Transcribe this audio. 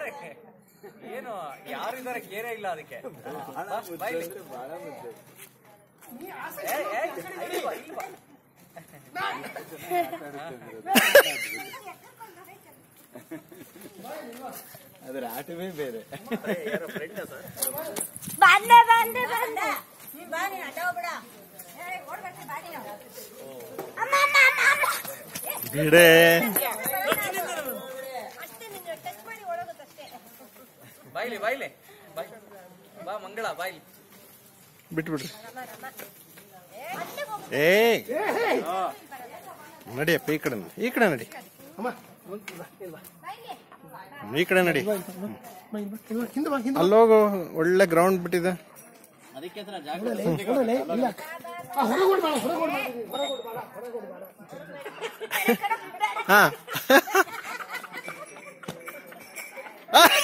ಏನು ಯಾರು ಇದಾರೆ ಕೇರೇ ಇಲ್ಲ ಅದಕ್ಕೆ ಬಾ, ಬಾ ಇಲ್ಲಿ. ಏ, ಏ, ಇಲ್ಲಿ ಬಾ, ಇಲ್ಲಿ ಬಾ. ಅದ್ರ ಆಟವೇ ಬೇರೆ ಯಾರೋ friend ಆ sir? ಬಂದೆ ಬಂದೆ ಬಂದೆ ನೀನ್ ಬಾ ನೀನ್ ಅಡ್ಡ ಹೋಗ್ಬೇಡ ಏ, ಓಡ್ಬೇಕು, ಬಾ ನೀನು. ಅಮ್ಮ, ಅಮ್ಮ, ಅಮ್ಮ, ಅಮ್ಮ. ಬಿಡೆ ಅಷ್ಟೇ ನಿಂಗೆ ಟಚ್ ಮಾಡಿ ಒಳಗೋದಷ್ಟೇ ಬಾಯ್ಲಿ ಬಾಯ್ಲಿ ಬಾಯ್ ಬಾ ಮಂಗಳ ಬಾಯ್ಲಿ ಬಿಟ್ಬಿಡ್ರಿ ಅಷ್ಟೇ ಹೋಗು. ಏ ನಡಿಯಪ್ಪ ಈ ಕಡೆ ನಡಿ. ಈ ಕಡೆ ನಡಿ ಈ ಕಡೆ ನಡಿ ಅಲ್ಲೋಗು ಒಳ್ಳೆ ಗ್ರೌಂಡ್ ಬಿಟ್ಟಿದೆ ಹಾ